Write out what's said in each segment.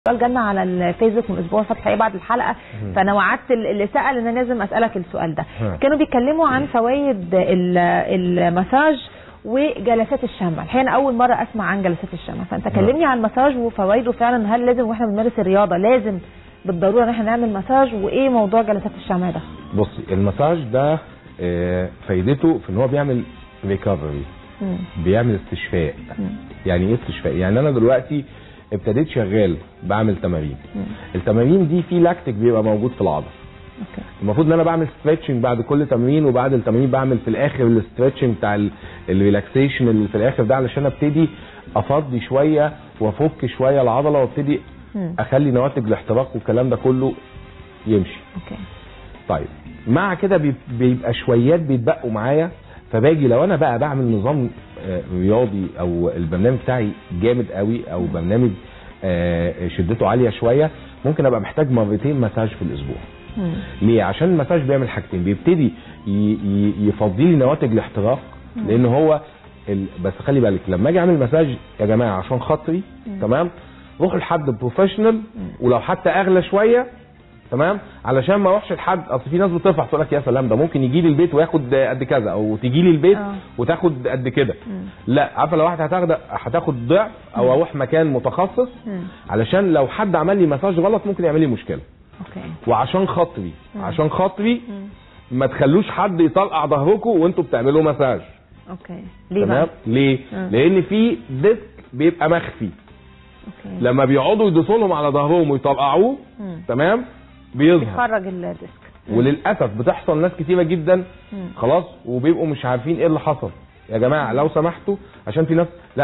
سؤال جالنا على الفيسبوك من اسبوع فتحي ايه بعد الحلقه فانا وعدت اللي سال ان أنا لازم اسالك السؤال ده ها. كانوا بيتكلموا عن فوائد ال- المساج وجلسات الشمع الحقيقه انا اول مره اسمع عن جلسات الشمع فانت كلمني عن المساج وفوائده فعلا هل لازم واحنا بنمارس الرياضه لازم بالضروره ان احنا نعمل مساج وايه موضوع جلسات الشمع ده بصي المساج ده آه، فايدته في ان هو بيعمل ريكفري مم. بيعمل استشفاء مم. يعني ايه استشفاء يعني انا دلوقتي ابتديت شغال بعمل تمارين مم. التمارين التمارين دي في لاكتيك بيبقى موجود في العضله اوكي المفروض ان انا بعمل ستريتشنج بعد كل تمرين وبعد التمرين بعمل في الاخر الاستريتشنج بتاع ال- الريلاكسيشن اللي في الاخر ده علشان ابتدي افضي شويه وافك شويه العضله وابتدي مم. اخلي نواتج الاحتراق والكلام ده كله يمشي اوكي طيب مع كده بي- بيبقى شويات بيتبقوا معايا فباجي لو انا بقى بعمل نظام آه، رياضي او البرنامج بتاعي جامد قوي او برنامج آه، شدته عاليه شويه ممكن ابقى محتاج مرتين مساج في الاسبوع مم. ليه عشان المساج بيعمل حاجتين بيبتدي ي- ي- يفضي لي نواتج الاحتراق لان هو ال... بس خلي بالك لما اجي اعمل مساج يا جماعه عشان خاطري تمام روحوا لحد بروفيشنال ولو حتى اغلى شويه تمام علشان ما اروحش لحد اصل في ناس بترفع تقول لك يا سلام ده ممكن يجي لي البيت وياخد قد كذا او تيجي لي البيت آه. وتاخد قد كده لا عارفه لو واحد هتاخد هتاخد ضعف او اروح مكان متخصص مم. علشان لو حد عمل لي مساج غلط ممكن يعمل لي مشكله اوكي وعشان خاطري عشان خاطري مم. ما تخلوش حد يطلع ظهركم وانتوا بتعملوا مساج اوكي ليه تمام بقى؟ ليه مم. لان في ديسك بيبقى مخفي اوكي لما بيقعدوا يدوسوا لهم على ظهرهم ويطلعوه مم. تمام بيظهر بيخرج الديسك وللاسف بتحصل ناس كتيره جدا مم. خلاص وبيبقوا مش عارفين ايه اللي حصل يا جماعه لو سمحتوا عشان في ناس لا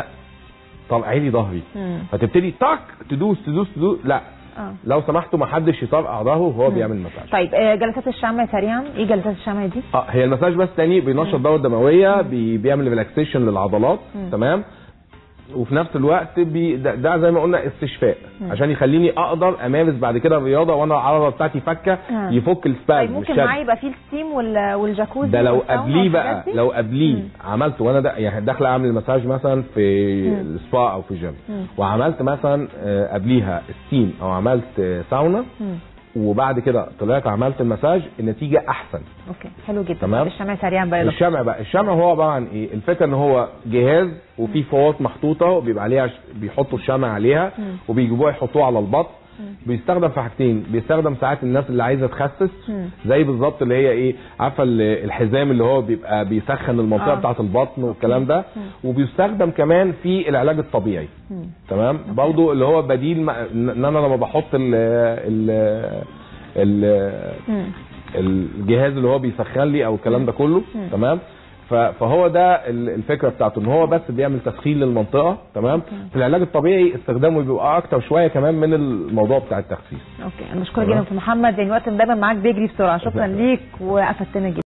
طلعي لي ظهري مم. فتبتدي تك تدوس تدوس تدوس لا اه لو سمحتوا ما حدش يطرقع ظهره وهو بيعمل مساج طيب آه، جلسات الشمع سريعا ايه جلسات الشمع دي؟ اه هي المساج بس تاني بينشط الدوره الدمويه بي بيعمل ريلاكسيشن للعضلات مم. تمام وفي نفس الوقت بي ده, ده زي ما قلنا استشفاء عشان يخليني اقدر امارس بعد كده الرياضه وانا العضله بتاعتي فكه آه. يفك طيب السبازم ممكن الشد. معايا يبقى فيه الستيم وال- والجاكوزي ده لو والساونا قبليه بقى والحاجات دي؟ لو قبليه مم. عملت وانا ده يعني داخله اعمل مساج مثلا في مم. السبا او في جيم مم. وعملت مثلا آه، قبليها ستيم او عملت آه، ساونا مم. وبعد كده طلعت عملت المساج النتيجه احسن اوكي حلو جدا تمام. طب الشمع سريعا بقى يا دكتور. الشمع بقى الشمع هو عباره عن ايه الفكره ان هو جهاز وفيه فوط محطوطه وبيبقى عليها ش- بيحطوا الشمع عليها مم. وبيجيبوها يحطوها على البطن بيستخدم في حاجتين بيستخدم ساعات الناس اللي عايزه تخسس مم. زي بالظبط اللي هي ايه عارفه ال- الحزام اللي هو بيبقى بيسخن المنطقه آه. بتاعه البطن والكلام ده وبيستخدم كمان في العلاج الطبيعي مم. تمام برضو اللي هو بديل ما- ان انا لما بحط ال ال ال مم. الجهاز اللي هو بيسخن لي او الكلام ده كله مم. تمام ف- فهو ده ال- الفكره بتاعته ان هو بس بيعمل تسخين للمنطقه تمام في العلاج الطبيعي استخدامه بيبقى اكتر شويه كمان من الموضوع بتاع التخسيس اوكي انا بشكرك تمام. جدا دكتور محمد يعني الوقت دايما معاك بيجري بسرعه شكرا شكرا. ليك وافدتنا جدا